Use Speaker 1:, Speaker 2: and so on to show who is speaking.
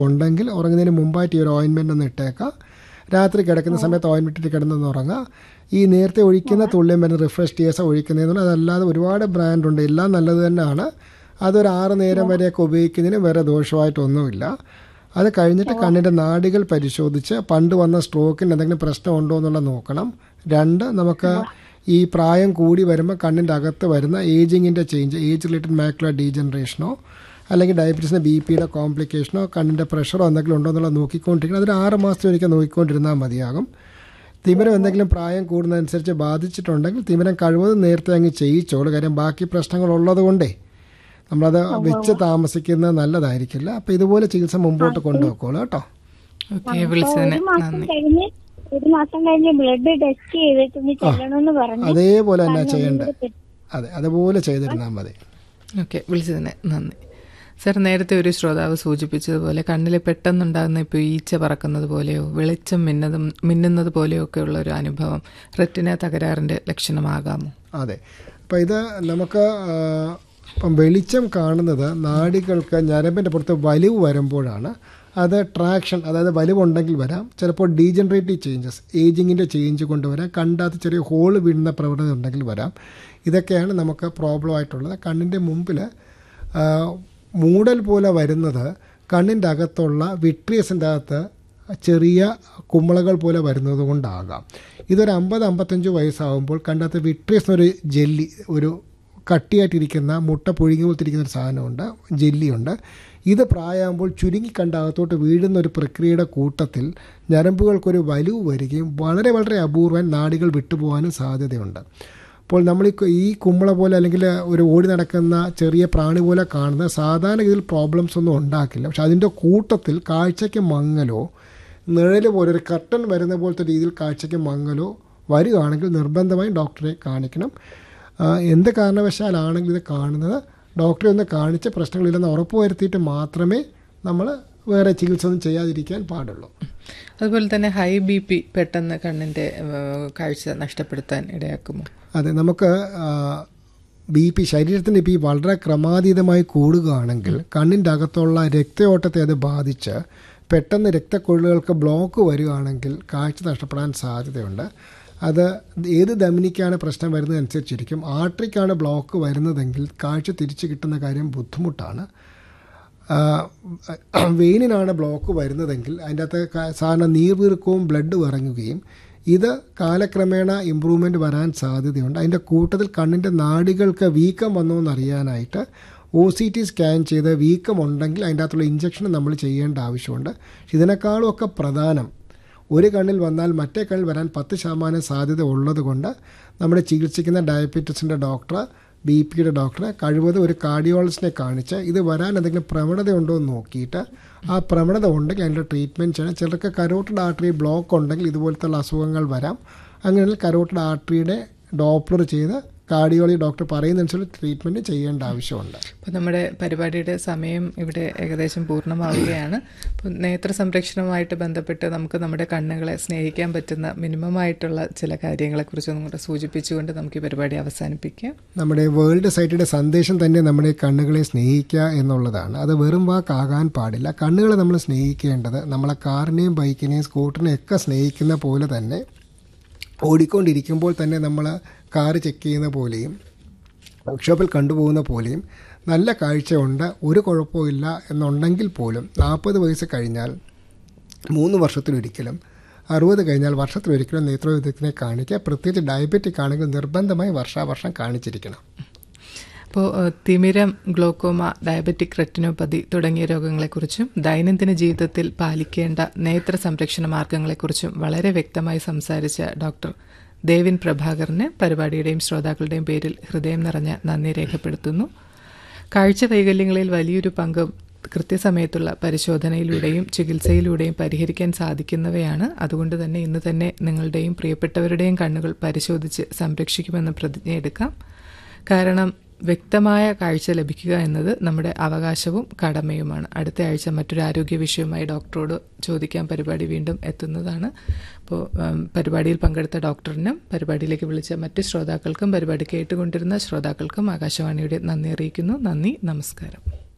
Speaker 1: ഉണ്ടെങ്കിൽ ഉറങ്ങുന്നതിന് മുമ്പായിട്ട് ഈ ഒരു ഓയിൻമെൻ്റ് ഒന്ന് ഇട്ടേക്കാം രാത്രി കിടക്കുന്ന സമയത്ത് ഓയിൻമെൻ്റ് ഇട്ട് കിടന്നൊന്ന് ഉറങ്ങുക ഈ നേരത്തെ ഒഴിക്കുന്ന തുള്ളിയും മരുന്ന് റിഫ്രഷ് ടിയേഴ്സ് ഒഴിക്കുന്നതെന്ന് അതല്ലാതെ ഒരുപാട് ബ്രാൻഡ് ഉണ്ട് എല്ലാം നല്ലത് തന്നെയാണ് അതൊരു ആറ് നേരം വരെയൊക്കെ ഉപയോഗിക്കുന്നതിന് വേറെ ദോഷമായിട്ടൊന്നുമില്ല അത് കഴിഞ്ഞിട്ട് കണ്ണിൻ്റെ നാഡികൾ പരിശോധിച്ച് പണ്ട് വന്ന സ്ട്രോക്കിന് എന്തെങ്കിലും പ്രശ്നമുണ്ടോ എന്നുള്ളത് നോക്കണം രണ്ട് നമുക്ക് ഈ പ്രായം കൂടി വരുമ്പോൾ കണ്ണിൻ്റെ അകത്ത് വരുന്ന ഏജിങ്ങിൻ്റെ ചേഞ്ച് ഏജ് റിലേറ്റഡ് മാക്കുലർ ഡീജനറേഷനോ അല്ലെങ്കിൽ ഡയബറ്റീസിൻ്റെ ബി പിയുടെ കോംപ്ലിക്കേഷനോ കണ്ണിൻ്റെ പ്രഷറോ എന്തെങ്കിലും ഉണ്ടോ എന്നുള്ളത് നോക്കിക്കൊണ്ടിരിക്കണം അതൊരു ആറ് മാസത്തിലൊരിക്കൽ നോക്കിക്കൊണ്ടിരുന്നാൽ മതിയാകും തിമിരം എന്തെങ്കിലും പ്രായം കൂടുന്നതനുസരിച്ച് ബാധിച്ചിട്ടുണ്ടെങ്കിൽ തിമിരം കഴിവതും നേരത്തെ അങ്ങ് ചെയ്യിച്ചോളൂ കാര്യം ബാക്കി പ്രശ്നങ്ങൾ ഉള്ളത് കൊണ്ടേ നമ്മളത് വെച്ച് താമസിക്കുന്നത് നല്ലതായിരിക്കില്ല അപ്പം ഇതുപോലെ ചികിത്സ മുമ്പോട്ട് കൊണ്ടുപോയിക്കോളൂ കേട്ടോ
Speaker 2: ഓക്കെ വിളിച്ചതിന്
Speaker 3: ഒരു മാസം
Speaker 2: നന്ദി
Speaker 3: കഴിഞ്ഞ് ഒരു മാസം കഴിഞ്ഞ് ബ്ലഡ് ടെസ്റ്റ് ചെയ്തിട്ട് ചെല്ലണമെന്ന് പറഞ്ഞു
Speaker 1: അതേപോലെ തന്നെ ചെയ്യേണ്ടത് അതെ അതുപോലെ ചെയ്തിരുന്നാൽ മതി
Speaker 2: ഓക്കെ വിളിച്ചതിന് നന്ദി സർ നേരത്തെ ഒരു ശ്രോതാവ് സൂചിപ്പിച്ചതുപോലെ കണ്ണിൽ പെട്ടെന്നുണ്ടാകുന്ന ഇപ്പോൾ ഈച്ച പറക്കുന്നത് പോലെയോ വെളിച്ചം മിന്നതും മിന്നുന്നത് പോലെയോ ഒക്കെ ഉള്ള ഒരു അനുഭവം റെറ്റിന തകരാറിന്റെ ലക്ഷണമാകാമോ
Speaker 1: അതെ അപ്പം ഇത് നമുക്ക് ആ, ഇപ്പം വെളിച്ചം കാണുന്നത് നാഡികൾക്ക് ഞരമ്പിൻ്റെ പുറത്ത് വലിവ് വരുമ്പോഴാണ് അത് ട്രാക്ഷൻ അതായത് വലിവുണ്ടെങ്കിൽ വരാം ചിലപ്പോൾ ഡീജനറേറ്റീവ് ചേഞ്ചസ് ഏജിങ്ങിൻ്റെ ചേഞ്ച് കൊണ്ടുവരാം കണ്ടാത്ത ചെറിയ ഹോൾ വീഴുന്ന പ്രവണത ഉണ്ടെങ്കിൽ വരാം ഇതൊക്കെയാണ് നമുക്ക് പ്രോബ്ലം ആയിട്ടുള്ളത് കണ്ണിൻ്റെ മുമ്പിൽ ആ, മൂടൽ പോലെ വരുന്നത് കണ്ണിൻ്റെ അകത്തുള്ള വിട്രിയസിൻ്റെ അകത്ത് ചെറിയ കുമ്മളകൾ പോലെ വരുന്നത് കൊണ്ടാകാം ഇതൊരു അമ്പത് അമ്പത്തഞ്ച് വയസ്സാകുമ്പോൾ കണ്ടകത്ത് വിട്രിയസ് എന്നൊരു ജെല്ലി ഒരു കട്ടിയായിട്ടിരിക്കുന്ന മുട്ട പുഴുങ്ങി പോലത്തിരിക്കുന്ന ഒരു സാധനമുണ്ട് ജെല്ലിയുണ്ട് ഇത് പ്രായമാകുമ്പോൾ ചുരുങ്ങി കണ്ട അകത്തോട്ട് വീഴുന്ന ഒരു പ്രക്രിയയുടെ കൂട്ടത്തിൽ ഞരമ്പുകൾക്കൊരു വലിവ് വരികയും വളരെ വളരെ അപൂർവം നാടികൾ വിട്ടുപോകാനും സാധ്യതയുണ്ട് അപ്പോൾ നമ്മൾ ഈ കു- ഈ കുമ്പള പോലെ അല്ലെങ്കിൽ ഒരു ഓടി നടക്കുന്ന ചെറിയ പ്രാണി പോലെ കാണുന്ന സാധാരണ ഇതിൽ പ്രോബ്ലംസ് ഒന്നും ഉണ്ടാക്കില്ല പക്ഷെ അതിൻ്റെ കൂട്ടത്തിൽ കാഴ്ചയ്ക്ക് മങ്ങലോ നിഴൽ പോലെ ഒരു കർട്ടൻ വരുന്ന പോലത്തെ രീതിയിൽ കാഴ്ചയ്ക്ക് മങ്ങലോ വരികയാണെങ്കിൽ നിർബന്ധമായും ഡോക്ടറെ കാണിക്കണം ആ, എന്ത് കാരണവശാലാണെങ്കിൽ ഇത് കാണുന്നത് ഡോക്ടറെ ഒന്ന് കാണിച്ച് പ്രശ്നങ്ങളില്ലെന്ന് ഉറപ്പ് വരുത്തിയിട്ട് മാത്രമേ നമ്മൾ വേറെ ചികിത്സ ഒന്നും ചെയ്യാതിരിക്കാൻ പാടുള്ളൂ
Speaker 2: അതുപോലെ തന്നെ ഹൈ ബി പി പെട്ടെന്ന് കണ്ണിന്റെ ഏഹ്, കാഴ്ച നഷ്ടപ്പെടുത്താൻ ഇടയാക്കുമോ
Speaker 1: അതെ നമുക്ക് ബി പി ശരീരത്തിൻ്റെ ബി വളരെ ക്രമാതീതമായി കൂടുകയാണെങ്കിൽ കണ്ണിൻ്റെ അകത്തുള്ള രക്തയോട്ടത്തെ അത് ബാധിച്ച് പെട്ടെന്ന് രക്തക്കൊഴലുകൾക്ക് ബ്ലോക്ക് വരികയാണെങ്കിൽ കാഴ്ച നഷ്ടപ്പെടാൻ സാധ്യതയുണ്ട് അത് ഏത് ധമനിക്കാണ് പ്രശ്നം വരുന്നത് അനുസരിച്ചിരിക്കും ആർട്ടറിക്കാണ് ബ്ലോക്ക് വരുന്നതെങ്കിൽ കാഴ്ച തിരിച്ചു കിട്ടുന്ന കാര്യം ബുദ്ധിമുട്ടാണ് വെയിനിനാണ് ബ്ലോക്ക് വരുന്നതെങ്കിൽ അതിൻ്റെ അകത്ത് ക- സാധാരണ നീർവീർക്കവും ബ്ലഡ് ഇറങ്ങുകയും ഇത് കാലക്രമേണ ഇമ്പ്രൂവ്മെൻ്റ് വരാൻ സാധ്യതയുണ്ട് അതിൻ്റെ കൂട്ടത്തിൽ കണ്ണിൻ്റെ നാഡികൾക്ക് വീക്കം വന്നോ എന്നറിയാനായിട്ട് ഒ സി ടി സ്കാൻ ചെയ്ത് വീക്കം ഉണ്ടെങ്കിൽ അതിൻ്റെ അകത്തുള്ള ഇഞ്ചക്ഷൻ നമ്മൾ ചെയ്യേണ്ട ആവശ്യമുണ്ട് ഇതിനേക്കാളും ഒക്കെ പ്രധാനം ഒരു കണ്ണിൽ വന്നാൽ മറ്റേ കണ്ണിൽ വരാൻ പത്ത് ശതമാനം സാധ്യത ഉള്ളത് കൊണ്ട് നമ്മുടെ ചികിത്സിക്കുന്ന ഡയബറ്റീസിൻ്റെ ഡോക്ടർ ബി പിയുടെ ഡോക്ടറെ കഴിവതും ഒരു കാർഡിയോളജിസ്റ്റിനെ കാണിച്ച് ഇത് വരാൻ എന്തെങ്കിലും പ്രവണതയുണ്ടോ എന്ന് നോക്കിയിട്ട് ആ പ്രവണത ഉണ്ടെങ്കിൽ അതിൻ്റെ ട്രീറ്റ്മെൻറ്റ് ചെയ്യണം ചിലർക്ക് കരോട്ടഡ് ആർട്ടറി ബ്ലോക്ക് ഉണ്ടെങ്കിൽ ഇതുപോലത്തെ അസുഖങ്ങൾ വരാം അങ്ങനെയാണെങ്കിൽ കരോട്ടഡ് ആർട്ടറിയുടെ ഡോപ്ലർ ചെയ്ത് കാർഡിയോളജി ഡോക്ടർ പറയുന്നതനുസരിച്ച് ട്രീറ്റ്മെൻറ്റ് ചെയ്യേണ്ട ആവശ്യമുണ്ട്
Speaker 2: അപ്പോൾ നമ്മുടെ പരിപാടിയുടെ സമയം ഇവിടെ ഏകദേശം പൂർണ്ണമാവുകയാണ് അപ്പോൾ നേത്ര സംരക്ഷണവുമായിട്ട് ബന്ധപ്പെട്ട് നമുക്ക് നമ്മുടെ കണ്ണുകളെ സ്നേഹിക്കാൻ പറ്റുന്ന മിനിമം ആയിട്ടുള്ള ചില കാര്യങ്ങളെക്കുറിച്ച് ഒന്നും കൂടെ സൂചിപ്പിച്ചുകൊണ്ട് നമുക്ക് ഈ പരിപാടി അവസാനിപ്പിക്കാം
Speaker 1: നമ്മുടെ വേൾഡ് സൈറ്റിയുടെ സന്ദേശം തന്നെ നമ്മുടെ കണ്ണുകളെ സ്നേഹിക്കുക എന്നുള്ളതാണ് അത് വെറും വാക്കാകാൻ പാടില്ല കണ്ണുകളെ നമ്മൾ സ്നേഹിക്കേണ്ടത് നമ്മളെ കാറിനെയും ബൈക്കിനെയും സ്കൂട്ടറിനെയും ഒക്കെ സ്നേഹിക്കുന്ന പോലെ തന്നെ ഓടിക്കൊണ്ടിരിക്കുമ്പോൾ തന്നെ നമ്മൾ കാറ് ചെക്ക് ചെയ്യുന്ന പോലെയും വർക്ക്ഷോപ്പിൽ കണ്ടുപോകുന്ന പോലെയും നല്ല കാഴ്ചയുണ്ട് ഒരു കുഴപ്പമില്ല എന്നുണ്ടെങ്കിൽ പോലും നാൽപ്പത് വയസ്സ് കഴിഞ്ഞാൽ മൂന്ന് വർഷത്തിലൊരിക്കലും അറുപത് കഴിഞ്ഞാൽ വർഷത്തിലൊരിക്കലും നേത്രവിദഗ്ധനെ കാണിക്കുക പ്രത്യേകിച്ച് ഡയബറ്റിക് ആണെങ്കിൽ നിർബന്ധമായി വർഷാവർഷം കാണിച്ചിരിക്കണം
Speaker 2: അപ്പോൾ ഏഹ്, തിമിരം ഗ്ലോക്കോമ ഡയബറ്റിക് റെറ്റിനോപ്പതി തുടങ്ങിയ രോഗങ്ങളെക്കുറിച്ചും ദൈനംദിന ജീവിതത്തിൽ പാലിക്കേണ്ട നേത്ര സംരക്ഷണ മാർഗങ്ങളെക്കുറിച്ചും വളരെ വ്യക്തമായി സംസാരിച്ച ഡോക്ടർ ദേവിൻ പ്രഭാകറിന് പരിപാടിയുടെയും ശ്രോതാക്കളുടെയും പേരിൽ ഹൃദയം നിറഞ്ഞ നന്ദി രേഖപ്പെടുത്തുന്നു കാഴ്ച വൈകല്യങ്ങളിൽ വലിയൊരു പങ്ക് കൃത്യസമയത്തുള്ള പരിശോധനയിലൂടെയും ചികിത്സയിലൂടെയും പരിഹരിക്കാൻ സാധിക്കുന്നവയാണ് അതുകൊണ്ട് തന്നെ ഇന്ന് തന്നെ നിങ്ങളുടെയും പ്രിയപ്പെട്ടവരുടെയും കണ്ണുകൾ പരിശോധിച്ച് സംരക്ഷിക്കുമെന്ന് പ്രതിജ്ഞയെടുക്കാം കാരണം വ്യക്തമായ കാഴ്ച ലഭിക്കുക എന്നത് നമ്മുടെ അവകാശവും കടമയുമാണ് അടുത്ത ആഴ്ച മറ്റൊരു ആരോഗ്യ വിഷയവുമായി ഡോക്ടറോട് ചോദിക്കാൻ പരിപാടി വീണ്ടും എത്തുന്നതാണ് അപ്പോൾ ഉം, പരിപാടിയിൽ പങ്കെടുത്ത ഡോക്ടറിനും പരിപാടിയിലേക്ക് വിളിച്ച മറ്റ് ശ്രോതാക്കൾക്കും പരിപാടി കേട്ടുകൊണ്ടിരുന്ന ശ്രോതാക്കൾക്കും ആകാശവാണിയുടെ നന്ദി അറിയിക്കുന്നു നന്ദി നമസ്കാരം